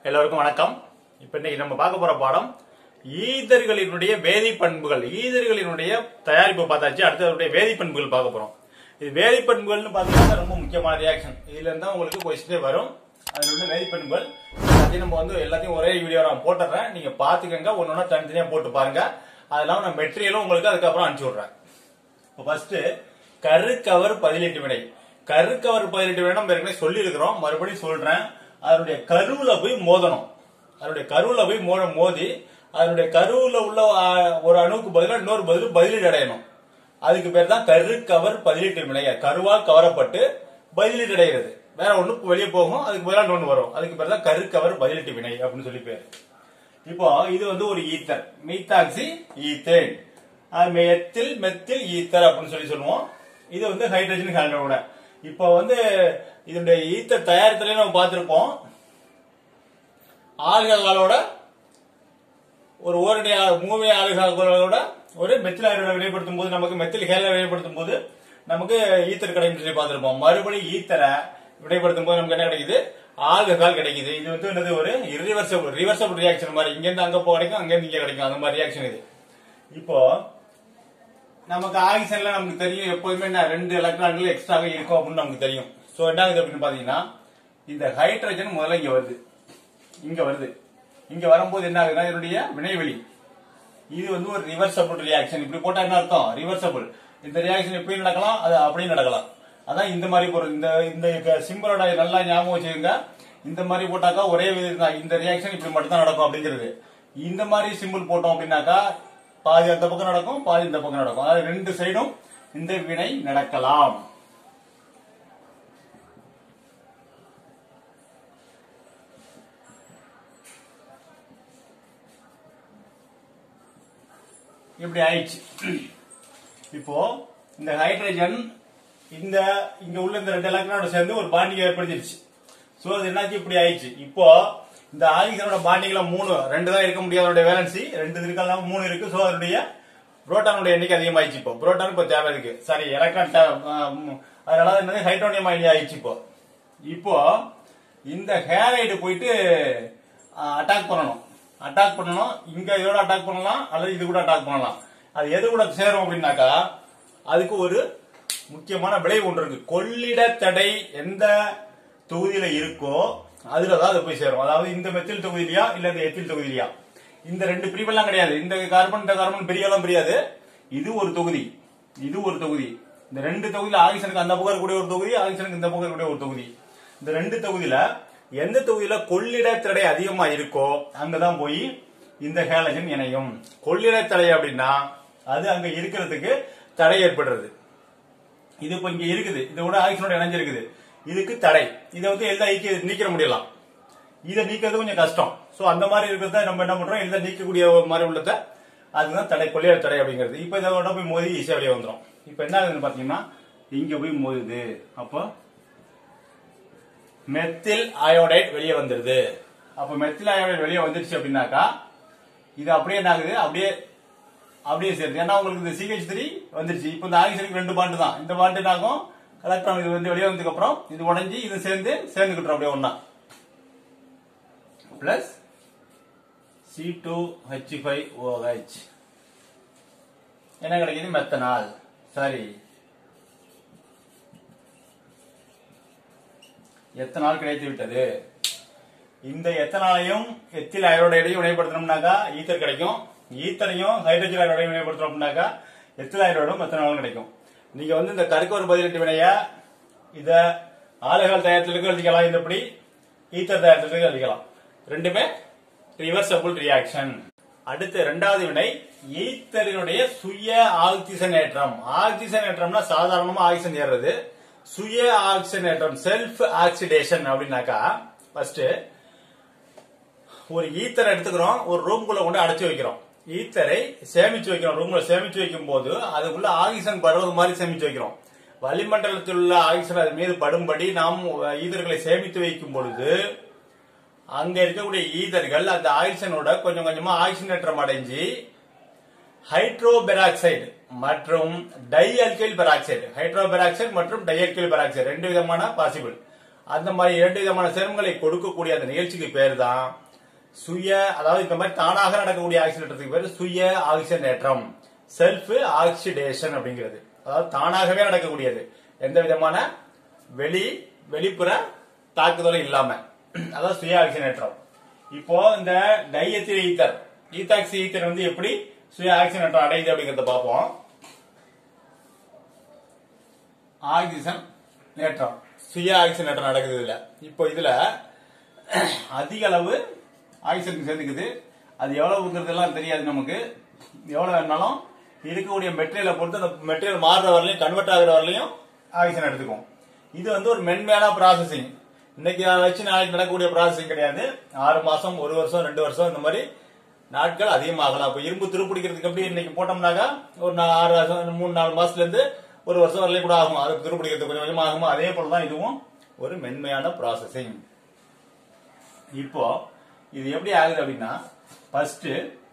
எல்லோருக்கும் வணக்கம் இப்ப இன்னைக்கு நம்ம பார்க்க போற பாடம் ஈதர்களினுடைய வேதி பண்புகள் ஈதர்களினுடைய தயாரிப்பு பார்த்தாச்சு அடுத்து அதனுடைய வேதி பண்புகள் பார்க்க போறோம் இது வேதி பண்புகள்னு பார்த்தீங்கன்னா ரொம்ப முக்கியமான ரியாக்ஷன் இதுல இருந்தா உங்களுக்கு கொஸ்டினே வரும் அதில் உள்ள வேதி பண்புகள் எல்லாத்தையும் நம்ம வந்து எல்லாத்தையும் ஒரே வீடியோ நான் போட்டுறேன் நீங்க பாத்துக்கங்க ஒன்னொன்னா தனித்தனியா போட்டு பாருங்க அதெல்லாம் நான் மெட்டீரியலும் உங்களுக்கு அதுக்கப்புறம் அனுப்பிச்சு விடுறேன் இப்போ ஃபர்ஸ்ட் கருக்கவர் பதிலீட்டு வினை கருக்கவர் பதிலீட்டு வினை நம்ம ஏற்கனவே சொல்லி இருக்கிறோம் மறுபடியும் சொல்றேன் அதனுடைய கருவுல போய் மோதணும் அதனுடைய கருவுல போய் மோத மோதி அதனுடைய கருவுல உள்ள ஆ, ஒரு அணுவுக்கு பதிலா இன்னொரு பதில் பதிலீடு அடையணும் அதுக்கு பேர் தான் கருக்கவர் பதிலீட்டு வினை கருவால் கவரப்பட்டு பதிலீடு அடைகிறது வேற ஒண்ணு வெளியே போகும் அதுக்கு பதிலா ஒண்ணு வரும் அதுக்கு பேர் தான் கருக்கவர் பதிலீட்டு வினை அப்படின்னு சொல்லி பேர் இப்போ இது வந்து ஒரு ஈத்தர் மீத்தாக்சி ஈத்தேன் அது மெத்தில் மெத்தில் ஈத்தர் அப்படின்னு சொல்லி சொல்லுவோம் இது வந்து ஹைட்ரஜன் ஹைட்ரோட இப்போ வந்து இதனுடைய ஈத்தர் தயாரித்தலே நம்ம பார்த்திருப்போம் ஆல்கஹாலோட ஒரு ஓரடி மூவை ஆல்கஹாலோட ஒரு மெத்தில் ஆல்கஹாலை வினைப்படுத்தும் போது நமக்கு மெத்தில் ஹேலை வினைப்படுத்தும் போது நமக்கு ஈத்தர் கிடைக்கும் சொல்லி பார்த்திருப்போம் மறுபடியும் ஈத்தரை வினைப்படுத்தும் போது நமக்கு என்ன கிடைக்குது ஆல்கஹால் கிடைக்குது இது வந்து என்னது ஒரு irreversible ரிவர்சபிள் ரியாக்ஷன் மாதிரி இங்க இருந்து அங்க போ கிடைக்கும் அங்க இருந்து இங்க கிடைக்கும் அந்த மாதிரி ரியாக்ஷன் இது இப்போ நமக்கு ஆக்சிஜன்ல நமக்கு தெரியும் எப்போதுமே என்ன ரெண்டு எலக்ட்ரான்கள் எக்ஸ்ட்ராக இருக்கும் அப்படின்னு நமக்கு தெரியும் சோ என்ன ஆகுது அப்படின்னு பாத்தீங்கன்னா இந்த ஹைட்ரஜன் முதல்ல இங்க வருது இங்க வருது இங்க வரும்போது என்ன ஆகுதுன்னா இதனுடைய வினைவெளி இது வந்து ஒரு ரிவர்சபிள் ரியாக்ஷன் இப்படி போட்டா என்ன அர்த்தம் ரிவர்சபிள் இந்த ரியாக்ஷன் இப்படி நடக்கலாம் அது அப்படியும் நடக்கலாம் அதான் இந்த மாதிரி பொருள் இந்த இந்த சிம்பிளோட நல்லா ஞாபகம் வச்சுக்கோங்க இந்த மாதிரி போட்டாக்கா ஒரே விதம் தான் இந்த ரியாக்ஷன் இப்படி மட்டும் தான் நடக்கும் அப்படிங்கிறது இந்த மாதிரி சிம்பிள் போட்டோம் அப்படின்னாக்கா பாதி அந்த பக்கம் நடக்கும் பாதி இந்த பக்கம் நடக்கும் அதாவது ரெண்டு சைடும் இந்த வினை நடக்கலாம் இப்படி ஆயிடுச்சு இப்போ இந்த ஹைட்ரஜன் இந்த இங்க உள்ள இந்த ரெண்டு எலக்ட்ரானோட சேர்ந்து ஒரு பாண்டிங் ஏற்படுத்திடுச்சு சோ அது என்னாச்சு இப்படி ஆயிடுச்சு இப்போ இந்த ஆக்சிஜனோட பாண்டிங்ல மூணு ரெண்டு தான் இருக்க முடியாது அதோட வேலன்சி ரெண்டு இருக்கலாம் மூணு இருக்கு சோ அதனுடைய புரோட்டானோட எண்ணிக்கை அதிகமாயிடுச்சு இப்போ புரோட்டான் இப்போ தேவை இருக்கு சரி எலக்ட்ரான் தேவை ஆ, ம். அதனால என்னது ஹைட்ரோனியம் ஆயிடுச்சு இப்போ இப்போ இந்த ஹேரைடு போயிட்டு அட்டாக் பண்ணணும் அட்டாக் பண்ணணும் இங்க இதோட அட்டாக் பண்ணலாம் அல்லது இது கூட அட்டாக் பண்ணலாம் அது எது கூட சேரும் அப்படின்னாக்கா அதுக்கு ஒரு முக்கியமான விளைவு ஒன்று இருக்கு கொள்ளிட தடை எந்த தொகுதியில இருக்கோ அதுல தான் அது போய் சேரும் அதாவது இந்த மெத்தில் தொகுதியிலயா இல்ல இந்த எத்தில் தொகுதியிலயா இந்த ரெண்டு பிரிவெல்லாம் கிடையாது இந்த கார்பன் இந்த கார்பன் பிரியெல்லாம் பிரியாது இது ஒரு தொகுதி இது ஒரு தொகுதி இந்த ரெண்டு தொகுதியில ஆக்சிஜனுக்கு அந்த பக்கம் இருக்கக்கூடிய ஒரு தொகுதி ஆக்சிஜனுக்கு இந்த பக்கம் இருக்கக்கூடிய ஒரு தொகுதி இந்த ரெண்டு தொகுதியில எந்த தொகுதியில கொள்ளிட தடை அதிகமா இருக்கோ அங்கதான் போய் இந்த ஹேலஜன் இணையும் கொள்ளிட தடை அப்படின்னா அது அங்க இருக்கிறதுக்கு தடை ஏற்படுறது இது இப்ப இங்க இருக்குது இது கூட ஆக்சிஜனோட இணைஞ்சிருக்குது இதுக்கு தடை இதை வந்து எல்லாம் நீக்க நீக்கிற முடியலாம் இதை நீக்கிறது கொஞ்சம் கஷ்டம் சோ அந்த மாதிரி இருக்கிறத நம்ம என்ன பண்றோம் எல்லாம் நீக்கக்கூடிய ஒரு மாதிரி உள்ளத அதுதான் தடை கொள்ளையர் தடை அப்படிங்கிறது இப்ப இதோட போய் மோதி ஈஸியா வெளியே வந்துடும் இப்ப என்ன ஆகுதுன்னு பாத்தீங்கன்னா இங்க போய் மோதுது அப்போ மெத்தில் அயோடைட் வெளியே வந்துருது அப்ப மெத்தில் அயோடைட் வெளியே வந்துருச்சு அப்படின்னாக்கா இது அப்படியே என்ன ஆகுது அப்படியே அப்படியே சேருது ஏன்னா உங்களுக்கு இந்த சிஹெச் த்ரீ வந்துருச்சு இப்போ இந்த ஆக்சிஜனுக்கு ரெண்டு பாண்டு தான் இந்த பாண்டு என்ன ஆகும் எலக்ட்ரான் இது வந்து வெளியே வந்ததுக்கு அப்புறம் இது உடைஞ்சு இது சேர்ந்து சேர்ந்துக்கிட்டோம் அப்படியே ஒண்ணா plus C two H five OH என்ன கிடைக்குது மெத்தனால் சரி எத்தனால் கிடைத்து விட்டது இந்த எத்தனாலையும் எத்தில் அயோடைடையும் வினைப்படுத்தணும்னாக்கா ஈத்தர் கிடைக்கும் ஈத்தரையும் ஹைட்ரஜன் அயோடையும் வினைப்படுத்தணும் அப்படின்னாக்கா எத்தில் அயோடைடும் எத்தனாலும் கிடைக்கும் நீங்க வந்து இந்த கருக்கோர் பதிலீட்டு வினைய இத ஆலைகள் தயாரித்தலுக்கு எழுதிக்கலாம் இந்த இப்படி ஈத்தர் தயாரித்தலுக்கு எழுதிக்கலாம் ரெண்டுமே ரிவர்சபிள் ரியாக்ஷன் அடுத்து இரண்டாவது வினை ஈத்தரினுடைய சுய ஆக்சிஜனேற்றம் ஆக்சிஜனேற்றம்னா சாதாரணமா ஆக்சிஜன் ஏறுறது சுய ஆக்சிஜனேற்றம் செல்ஃப் ஆக்சிடேஷன் அப்படின்னாக்கா ஃபர்ஸ்ட் ஒரு ஈத்தரை எடுத்துக்கிறோம் ஒரு ரூம்குள்ள கொண்டு அடைச்சு வைக்கிறோம் ஈத்தரை சேமிச்சு வைக்கிறோம் ரூம்ல சேமிச்சு வைக்கும் போது அதுக்குள்ள ஆக்சிஜன் படுவது மாதிரி சேமிச்சு வைக்கிறோம் வளிமண்டலத்தில் உள்ள ஆக்சிஜன் அது மீது படும்படி நாம் ஈதர்களை சேமித்து வைக்கும் பொழுது அங்க இருக்கக்கூடிய ஈதர்கள் அந்த ஆக்சிஜனோட கொஞ்சம் கொஞ்சமா ஆக்சிஜனேற்றம் அடைஞ்சு ஹைட்ரோ பெராக்சைடு மற்றும் dialkyl peroxide hydroperoxide மற்றும் டை அல்கைல் பெராக்சைடு ரெண்டு விதமான பாசிபிள் அந்த மாதிரி இரண்டு விதமான சேர்மங்களை கொடுக்கக்கூடிய அந்த நிகழ்ச்சிக்கு பேர் தான் சுய அதாவது இந்த மாதிரி தானாக நடக்கக்கூடிய ஆக்சிடேட்டத்துக்கு பேர் சுய ஆக்சிஜனேற்றம் செல்ஃப் ஆக்சிடேஷன் அப்படிங்கிறது அதாவது தானாகவே நடக்கக்கூடியது எந்த விதமான வெளி வெளிப்புற தாக்குதலும் இல்லாம அதாவது சுய ஆக்சிஜனேற்றம் இப்போ இந்த டைஎத்தில் ஈத்தர் ஈத்தாக்சி ஈத்தர் வந்து எப்படி சுய ஆக்சிஜனேற்றம் அடையுது அப்படிங்கறத பார்ப்போம் ஆக்சிஜன் நேற்றம் சுய ஆக்சிஜன் நேற்றம் நடக்குது இதுல இப்போ இதுல அதிக அளவு ஆக்சிஜன் சேர்ந்துக்குது அது எவ்வளவுங்கிறது எல்லாம் தெரியாது நமக்கு எவ்வளவு வேணாலும் இருக்கக்கூடிய மெட்டீரியலை பொறுத்து அந்த மெட்டீரியல் மாறுற வரலையும் கன்வெர்ட் ஆகுற வரலையும் ஆக்சிஜன் எடுத்துக்கும் இது வந்து ஒரு மென்மையான ப்ராசஸிங் இன்னைக்கு அதை வச்சு நாளைக்கு நடக்கக்கூடிய ப்ராசஸிங் கிடையாது ஆறு மாசம் ஒரு வருஷம் ரெண்டு வருஷம் இந்த மாதிரி நாட்கள் அதிகமாகலாம் இப்போ இரும்பு துருப்பிடிக்கிறதுக்கு எப்படி இன்னைக்கு போட்டோம்னாக்கா ஒரு நா- ஆறு மாசம், மூணு நாலு மாசத்துல இருந்து ஒரு வருஷம் வரலையும் கூட ஆகும் அது துருப்பிடிக்கிறதுக்கு கொஞ்சம் கொஞ்சம் ஆகுமோ அதே போல தான் இதுவும் ஒரு மென்மையான ப்ராசஸிங் இப்போ இது எப்படி ஆகுது அப்படின்னா ஃபர்ஸ்ட்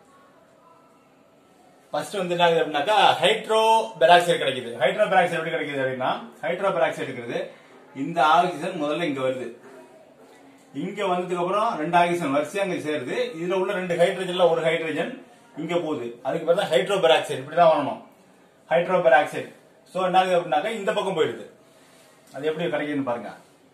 ஃபர்ஸ்ட் வந்து என்ன ஆகுது அப்படின்னாக்கா ஹைட்ரோ பெராக்சைடு கிடைக்குது ஹைட்ரோ பெராக்சைடு எப்படி கிடைக்குது அப்படின்னா ஹைட்ரோ பெராக்சைடு இருக்கிறது இந்த ஆக்சிஜன் முதல்ல இங்க வருது இங்க வந்ததுக்கு அப்புறம் ரெண்டு ஆக்சிஜன் வரிசையா அங்க சேருது இதுல உள்ள ரெண்டு ஹைட்ரஜன்ல ஒரு ஹைட்ரஜன் இங்க போகுது அதுக்கு பேர் தான் ஹைட்ரோ பெராக்சைடு இப்படிதான் வரணும் ஹைட்ரோ பெராக்சைடு சோ என்ன ஆகுது அப்படின்னாக்கா இந்த பக்கம் போயிடுது அது எப்படி கிடைக்குதுன்னு பாருங்க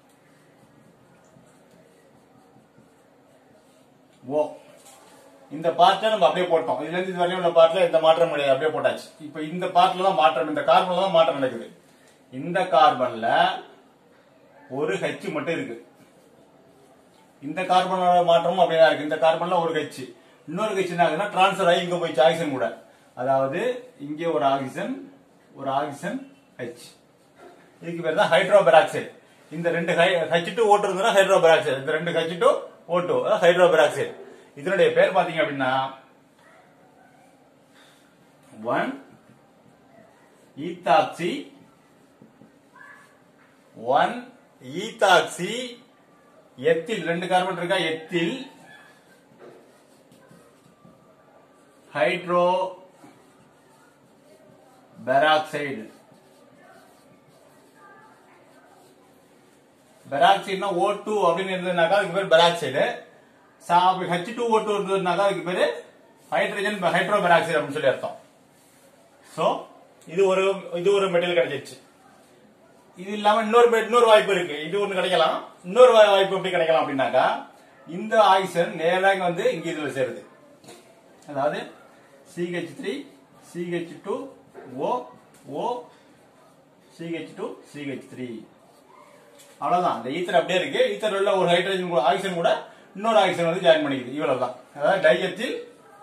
ஓ இந்த பார்ட்ல நம்ம அப்படியே போட்டோம் இதுல இருந்து இது வரையும் உள்ள பார்ட்ல எந்த மாற்றம் கிடையாது அப்படியே போட்டாச்சு இப்போ இந்த பார்ட்ல தான் மாற்றம் இந்த கார்பன்ல தான் மாற்றம் நடக்குது இந்த கார்பன்ல ஒரு ஹெச் மட்டும் இருக்கு இந்த கார்பனோட மாற்றமும் அப்படியே தான் இருக்கு இந்த கார்பன்ல ஒரு ஹெச் இன்னொரு ஹெச் என்ன ஆகுதுன்னா டிரான்ஸ்ஃபர் ஆகி இங்க போய் ஆக்சிஜன் கூட அதாவது இங்கே ஒரு ஆக்சிஜன் ஒரு ஆக்சிஜன் ஹெச் இதுக்கு பேர் தான் ஹைட்ரோ பெராக்சைடு இந்த ரெண்டு ஹெச் டூ ஓட்டு இருந்ததுன்னா ஹைட்ரோ பெராக்சைடு இந்த ரெண்டு ஹெச் டூ ஓட்டு ஹைட்ரோ பெராக்சைடு இதனுடைய பேர் பாத்தீங்க அப்படின்னா one ethoxy one ethoxy ethyl ரெண்டு கார்பன் இருக்கா எத்தில் ஹைட்ரோ பெராக்சைடு பெராக்சைடுனா ஓ டூ அப்படின்னு இருந்ததுனாக்கா அதுக்கு பேர் peroxide H two O two இருந்ததுனாக்கா அதுக்கு பேரு ஹைட்ரஜன் ஹைட்ரோ பெராக்சைடு அப்படின்னு சொல்லி அர்த்தம் சோ இது ஒரு இது ஒரு மெட்டீரியல் கிடைச்சிருச்சு இது இல்லாம இன்னொரு bed- இன்னொரு வாய்ப்பு இருக்கு இது ஒண்ணு கிடைக்கலாம் இன்னொரு வா- வாய்ப்பு எப்படி கிடைக்கலாம் அப்படின்னாக்கா இந்த ஆக்சிஜன் நேராக வந்து இங்க இதுல சேருது அதாவது CH three CH two O O CH two CH three அவ்வளவுதான் இந்த ஈத்தர் அப்படியே இருக்கு ஈத்தர் உள்ள ஒரு ஹைட்ரஜன் கூட ஆக்சிஜன் கூட இன்னொரு ஆக்சிஜன் வந்து ஜாயின் பண்ணிக்குது இவ்வளவுதான் அதாவது டையத்தில்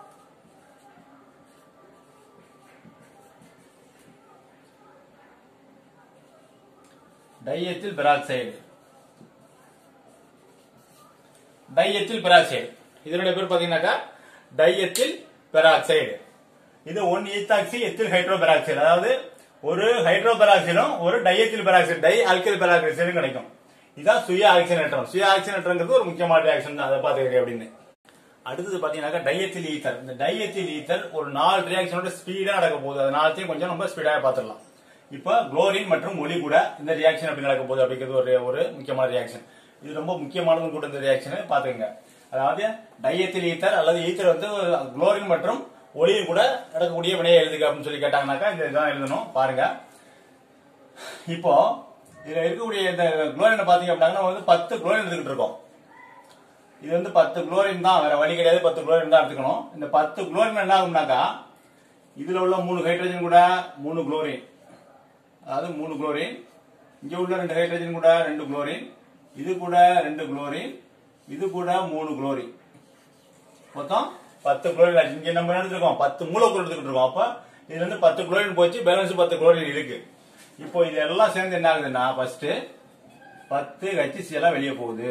டையத்தில் பெராக்சைடு டையத்தில் பெராக்சைடு இதனுடைய பேர் பாத்தீங்கன்னாக்கா டையத்தில் பெராக்சைடு இது one ethoxy ethyl hydroperoxide அதாவது ஒரு ஹைட்ரோ பெராக்சைடும் ஒரு டையத்தில் பெராக்சைடு டை ஆல்கைல் பெராக்சைடும் கிடைக்கும் இதான் சுய ஆக்சிஜனேற்றம் சுய ஆக்சிஜனேற்றம்ங்கிறது ஒரு முக்கியமான ரியாக்ஷன் தான் அதை பாத்துக்கிறேன் அப்படின்னு அடுத்தது பாத்தீங்கன்னாக்கா டையத்தில் ஈத்தர் இந்த டையத்தில் ஈத்தர் ஒரு நாலு ரியாக்ஷனோட ஸ்பீடா நடக்க போகுது அது நாலத்தையும் கொஞ்சம் நம்ம ஸ்பீடாக பார்த்துடலாம் இப்போ குளோரின் மற்றும் ஒளி கூட இந்த ரியாக்ஷன் எப்படி நடக்க போகுது அப்படிங்கிறது ஒரு ஒரு முக்கியமான ரியாக்ஷன் இது ரொம்ப முக்கியமானதும் கூட இந்த ரியாக்ஷனை பாத்துக்கங்க அதாவது டையத்தில் ஈத்தர் அல்லது ஈத்தர் வந்து குளோரின் மற்றும் ஒளியும் கூட நடக்கக்கூடிய வினையை எழுதுக அப்படின்னு சொல்லி கேட்டாங்கன்னாக்கா இந்த இதான் எழுதணும் பாருங்க இப்போ இதுல இருக்கக்கூடிய இந்த குளோரினை பாத்தீங்க அப்படின்னா வந்து பத்து குளோரின் எடுத்துக்கிட்டு இருக்கோம் இது வந்து பத்து குளோரின் தான் வேற வழி கிடையாது பத்து குளோரின் தான் எடுத்துக்கணும் இந்த பத்து குளோரின் என்ன ஆகும்னாக்கா இதுல உள்ள மூணு ஹைட்ரஜன் கூட மூணு குளோரின் அதாவது மூணு குளோரின் இங்க உள்ள ரெண்டு ஹைட்ரஜன் கூட ரெண்டு குளோரின் இது கூட ரெண்டு குளோரின் இது கூட மூணு குளோரின் மொத்தம் பத்து குளோரின் ஆச்சு இங்க நம்ம என்ன எடுத்துருக்கோம் பத்து மூலக்கூறு எடுத்துக்கிட்டு இருக்கோம் அப்ப இதுல இருந்து பத்து குளோரின் போச்சு பேலன்ஸ் பத்து குளோரின் இருக்கு இப்போ இது எல்லாம் சேர்ந்து என்ன ஆகுதுன்னா ஃபர்ஸ்ட் பத்து ஹச்சிசி எல்லாம் வெளியே போகுது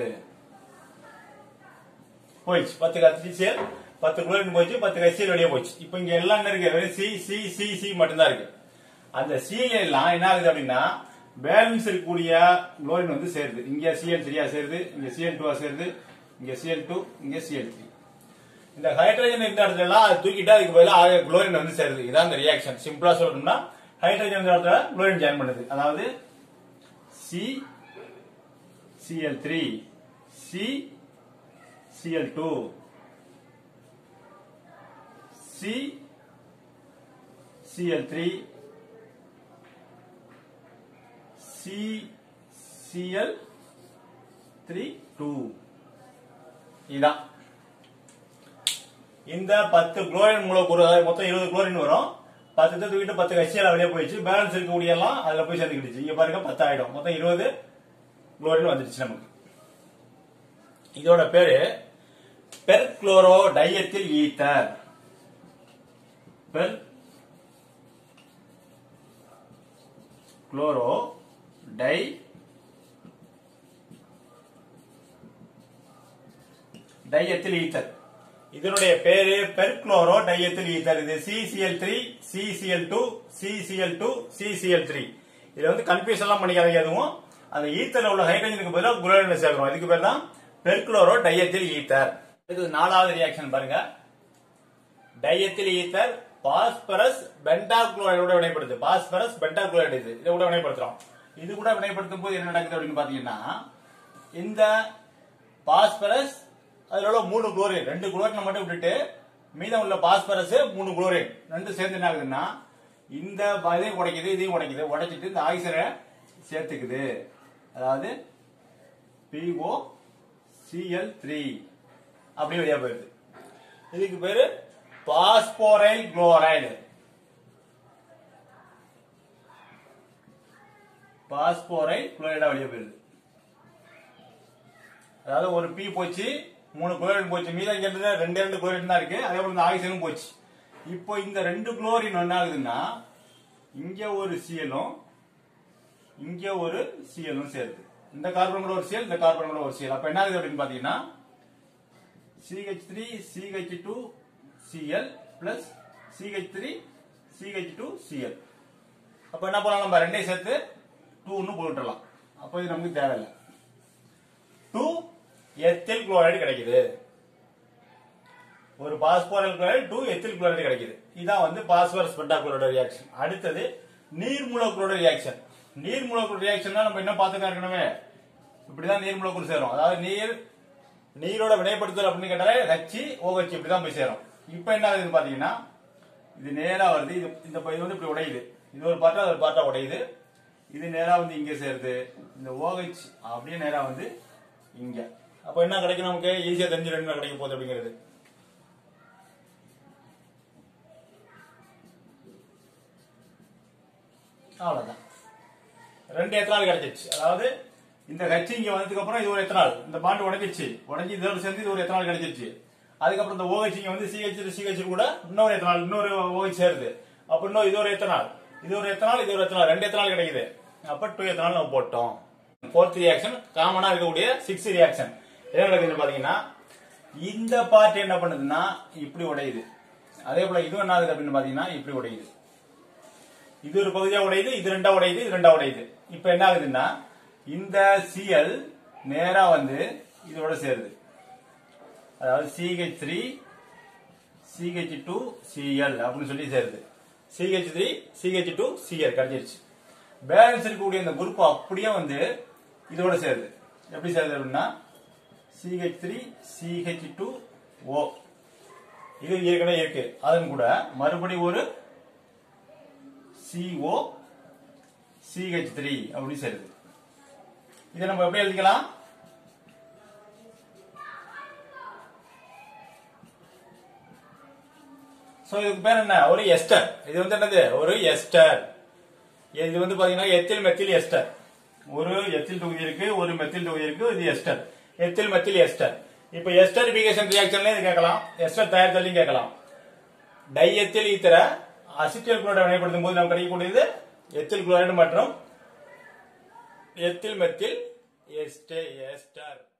போயிடுச்சு பத்து ஹச்சிசிஎல் பத்து குளோரின் போச்சு பத்து ஹச்சிஎல் வெளியே போச்சு இப்போ இங்க எல்லாம் என்ன இருக்கு வெறும் சி சி சி சி மட்டும்தான் இருக்கு அந்த சிஎல் எல்லாம் என்ன ஆகுது அப்படின்னா பேலன்ஸ் இருக்கக்கூடிய குளோரின் வந்து சேருது இங்க சிஎல் த்ரீயா சேருது இங்க சிஎல் டூவா சேருது இங்க சிஎல் டூ இங்க சிஎல் த்ரீ இந்த ஹைட்ரஜன் இருந்த இடத்துல எல்லாம் அது தூக்கிட்டு அதுக்கு பதிலாக குளோரின் வந்து சேருது இதான் இந்த ரியாக்ஷன் சிம்பிளா சொல்லணும்னா ஹைட்ரஜன் இருந்த இடத்துல குளோரின் ஜாயின் பண்ணுது அதாவது C CL three C CL two C CL three C CL three two இதான் இந்த பத்து குளோரின் மூலக்கூறு அதாவது மொத்தம் இருபது குளோரின் வரும் பத்து தூக்கிட்டு பத்து கட்சியில வெளியே போயிடுச்சு பேலன்ஸ் இருக்கக்கூடிய எல்லாம் அதுல போய் சேர்ந்துக்கிடுச்சு இங்க பாருங்க பத்தாயிடும் மொத்தம் இருபது குளோரின் வந்துடுச்சு நமக்கு இதோட பேரு perchloro diethyl ether perchloro di diethyl ether இதனுடைய பேரு பெர்குளோரோ டையத்தில் ஈத்தர் இது CCL three CCL two CCL two CCL three இதுல வந்து கன்ஃபியூஸ் எல்லாம் பண்ணிக்காதீங்க எதுவும் அந்த ஈத்தர்ல உள்ள ஹைட்ரஜனுக்கு பதிலாக குளோரின் சேர்க்கிறோம் இதுக்கு பேர் தான் பெர்குளோரோ டையத்தில் ஈத்தர் இது நாலாவது ரியாக்ஷன் பாருங்க டையத்தில் ஈத்தர் பாஸ்பரஸ் பென்டாகுளோரைடோட வினைப்படுது பாஸ்பரஸ் பென்டாகுளோரைடு இது இதை கூட வினைப்படுத்துறோம் இது கூட வினைப்படுத்தும் போது என்ன நடக்குது அப்படின்னு பாத்தீங்கன்னா இந்த பாஸ்பரஸ் அதுல உள்ள மூணு குளோரின் ரெண்டு குளோரினை மட்டும் விட்டுட்டு மீதம் உள்ள பாஸ்பரஸ் மூணு குளோரின் ரெண்டு சேர்ந்து என்ன ஆகுதுன்னா இந்த இதையும் உடைக்குது இதையும் உடைக்குது உடைச்சிட்டு இந்த ஆக்சிஜனை சேர்த்துக்குது அதாவது பிஓ சிஎல் த்ரீ அப்படி வெளியே போயிருது இதுக்கு பேரு பாஸ்போரைல் குளோரைடு பாஸ்போரைல் குளோரைடா வெளியே போயிருது அதாவது ஒரு பி போச்சு மூணு குளோரின் போச்சு மீதம் இங்க இருந்து ரெண்டு ரெண்டு குளோரின் தான் இருக்கு அதே போல இந்த ஆக்சிஜனும் போச்சு இப்போ இந்த ரெண்டு குளோரின் என்ன ஆகுதுன்னா இங்க ஒரு சிஎலும் இங்க ஒரு சிஎலும் சேருது இந்த கார்பன் கூட ஒரு சிஎல் இந்த கார்பன் கூட ஒரு சிஎல் அப்ப என்ன ஆகுது அப்படின்னு பாத்தீங்கன்னா CH three CH two CL plus CH three CH two CL அப்ப என்ன பண்ணலாம் நம்ம ரெண்டையும் சேர்த்து டூன்னு போட்டுடலாம் அப்போ இது நமக்கு தேவையில்லை டூ எத்தில் குளோரைடு கிடைக்குது ஒரு phosphoryl chloride two ethyl chloride கிடைக்குது இதான் வந்து பாஸ்பரஸ் பென்டாகுளோரைடு ரியாக்ஷன் அடுத்தது நீர் மூலக்கூறோட ரியாக்ஷன் நீர் மூலக்கூறு ரியாக்ஷன் நம்ம என்ன பார்த்துக்கா இருக்கணுமே இப்படிதான் நீர் மூலக்கூறு சேரும் அதாவது நீர் நீரோட வினைப்படுத்துதல் அப்படின்னு கேட்டாலே ஹச்சி ஓஹெச் இப்படிதான் போய் சேரும் இப்போ என்ன ஆகுதுன்னு பாத்தீங்கன்னா இது நேரா வருது இது இந்த ப- இது வந்து இப்படி உடையுது இது ஒரு பார்ட்டா அது ஒரு பார்ட்டா உடையுது இது நேரா வந்து இங்க சேருது இந்த ஓஹெச் அப்படியே நேரா வந்து இங்க அப்ப என்ன கிடைக்கும் நமக்கு ஈஸியா தெரிஞ்சு என்ன கிடைக்க போகுது அப்படிங்கிறது அவ்வளவுதான் ரெண்டு எத்தனால் கிடைச்சிச்சு அதாவது இந்த கட்சி இங்க வந்ததுக்கு அப்புறம் இது ஒரு எத்தனால் இந்த பாண்டு உடைஞ்சிச்சு உடைஞ்சு இதோட சேர்ந்து இது ஒரு எத்தனால் கிடைச்சிருச்சு அதுக்கப்புறம் இந்த OH இங்க வந்து சிஹெச் சிஹெச் கூட இன்னொரு எத்தனால் இன்னொரு OH சேருது அப்ப இன்னும் இது ஒரு எத்தனால் இது ஒரு எத்தனால் இது ஒரு எத்தனால் ரெண்டு எத்தனால் கிடைக்குது அப்ப டூ எத்தனால் நம்ம போட்டோம் ஃபோர்த் ரியாக்ஷன் காமனா இருக்கக்கூடிய சிக்ஸ் ரியாக்ஷன் என்ன நடக்குதுன்னு பாத்தீங்கன்னா இந்த பார்ட் என்ன பண்ணுதுன்னா இப்படி உடையுது அதே போல இது என்ன ஆகுது அப்படின்னு பாத்தீங்கன்னா இப்படி உடையுது இது ஒரு பகுதியா உடையுது இது ரெண்டா உடையுது இது ரெண்டா உடையுது இப்ப என்ன ஆகுதுன்னா இந்த சிஎல் நேரா வந்து இதோட சேருது அதாவது CH three CH two CL அப்படின்னு சொல்லி சேருது CH three CH two CL கிடைச்சிருச்சு பேலன்ஸ் இருக்கக்கூடிய இந்த குரூப் அப்படியே வந்து இதோட சேருது எப்படி சேருது அப்படின்னா CH three CH two O இது ஏற்கனவே இருக்கு அதன் கூட மறுபடி ஒரு CO CH3 அப்படி சேருது இதை நம்ம எப்படி எழுதிக்கலாம் சோ இதுக்கு பேர் என்ன ஒரு எஸ்டர் இது வந்து என்னது ஒரு எஸ்டர் இது வந்து பாத்தீங்கன்னா எத்தில் மெத்தில் எஸ்டர் ஒரு எத்தில் தொகுதி இருக்கு ஒரு மெத்தில் தொகுதி இருக்கு இது எஸ்டர் எத்தில் மெத்தில் எஸ்டர் இப்ப எஸ்டரிபிகேஷன் ரியாக்ஷன்ல இது கேட்கலாம் எஸ்டர் தயாரித்தலையும் கேட்கலாம் டைஎத்தில் ஈத்தர அசிட்டியல் குளோரைடு வினைப்படுத்தும் போது நமக்கு கிடைக்கக்கூடியது எத்தில் குளோரைடு மற்றும் எத்தில் மெத்தில் எஸ்டே எஸ்டர்